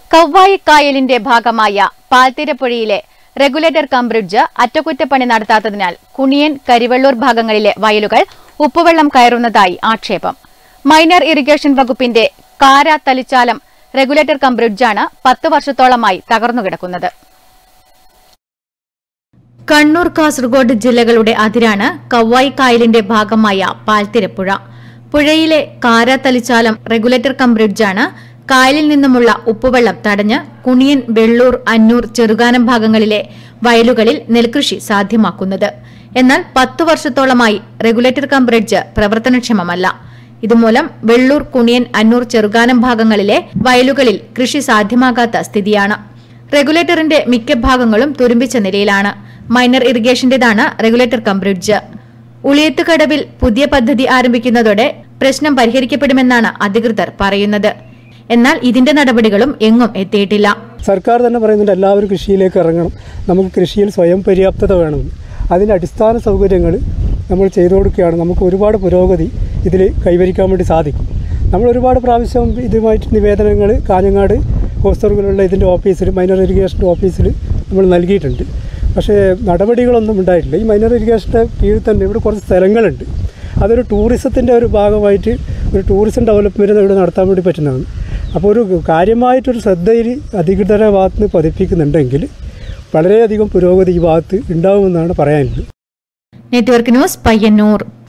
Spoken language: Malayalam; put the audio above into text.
കവ്വായി കായലിന്റെ ഭാഗമായ പാൽത്തിരപ്പുഴയിലെ റെഗുലേറ്റർ കം ബ്രിഡ്ജ് അറ്റകുറ്റപ്പണി നടത്താത്തതിനാൽ കുണിയൻ കരിവള്ളൂർ ഭാഗങ്ങളിലെ വയലുകൾ ഉപ്പുവെള്ളം കയറുന്നതായി ആക്ഷേപം മൈനർ ഇറിഗേഷൻ വകുപ്പിന്റെ കാര തലിച്ചാലം റെഗുലേറ്റർ കം ബ്രിഡ്ജാണ് പത്ത് വർഷത്തോളമായി തകർന്നുകിടക്കുന്നത് കണ്ണൂർ കാസർഗോഡ് ജില്ലകളുടെ അതിരാണ് കവ്വായി കായലിന്റെ ഭാഗമായ പാൽത്തിരപ്പുഴ പുഴയിലെ കാര തലിച്ചാലം റെഗുലേറ്റർ കം ബ്രിഡ്ജാണ് കായലിൽ നിന്നുമുള്ള ഉപ്പുവെള്ളം തടഞ്ഞ് കുണിയൻ വെള്ളൂർ അന്നൂർ ചെറുകാനം ഭാഗങ്ങളിലെ വയലുകളിൽ നെൽകൃഷി സാധ്യമാക്കുന്നത് എന്നാൽ പത്തു വർഷത്തോളമായി റെഗുലേറ്റർ കം ബ്രിഡ്ജ് പ്രവർത്തനക്ഷമമല്ല ഇതുമൂലം വെള്ളൂർ കുണിയൻ അന്നൂർ ചെറുകാനം ഭാഗങ്ങളിലെ വയലുകളിൽ കൃഷി സാധ്യമാകാത്ത സ്ഥിതിയാണ് റെഗുലേറ്ററിന്റെ മിക്ക ഭാഗങ്ങളും തുരുമ്പിച്ച നിലയിലാണ് മൈനർ ഇറിഗേഷന്റേതാണ് റെഗുലേറ്റർ കം ബ്രിഡ്ജ് ഉളിയത്തുകടവിൽ പുതിയ പദ്ധതി ആരംഭിക്കുന്നതോടെ പ്രശ്നം പരിഹരിക്കപ്പെടുമെന്നാണ് അധികൃതർ പറയുന്നത് എന്നാൽ ഇതിന്റെ നടപടികളും എങ്ങും എത്തിയിട്ടില്ല സർക്കാർ തന്നെ പറയുന്നുണ്ട് എല്ലാവരും കൃഷിയിലേക്ക് ഇറങ്ങണം നമുക്ക് കൃഷിയിൽ സ്വയം പര്യാപ്തത വേണമെന്ന് അതിൻ്റെ അടിസ്ഥാന സൗകര്യങ്ങൾ നമ്മൾ ചെയ്തു കൊടുക്കുകയാണ് നമുക്ക് ഒരുപാട് പുരോഗതി ഇതിൽ കൈവരിക്കാൻ വേണ്ടി സാധിക്കും നമ്മൾ ഒരുപാട് പ്രാവശ്യം ഇതുമായിട്ട് നിവേദനങ്ങൾ കാഞ്ഞങ്ങാട് കോസ്തൂർഗിലുള്ള ഇതിൻ്റെ ഓഫീസിൽ മൈനർ ഇറിഗേഷൻ്റെ ഓഫീസിൽ നമ്മൾ നൽകിയിട്ടുണ്ട് പക്ഷേ നടപടികളൊന്നും ഉണ്ടായിട്ടില്ല ഈ മൈനർ ഇറിഗേഷൻ്റെ കീഴിൽ തന്നെ ഇവിടെ കുറച്ച് സ്ഥലങ്ങളുണ്ട് അതൊരു ടൂറിസത്തിൻ്റെ ഒരു ഭാഗമായിട്ട് ഒരു ടൂറിസം ഡെവലപ്മെൻറ്റ് ഇവിടെ നടത്താൻ വേണ്ടി പറ്റുന്നതാണ് അപ്പോൾ ഒരു കാര്യമായിട്ടൊരു ശ്രദ്ധയിൽ അധികൃതരുടെ ഭാഗത്ത് നിന്ന് പതിപ്പിക്കുന്നുണ്ടെങ്കിൽ വളരെയധികം പുരോഗതി ഈ ഭാഗത്ത് ഉണ്ടാവുമെന്നാണ് പറയാനുള്ളത് നെറ്റ്വർക്ക് ന്യൂസ് പയ്യന്നൂർ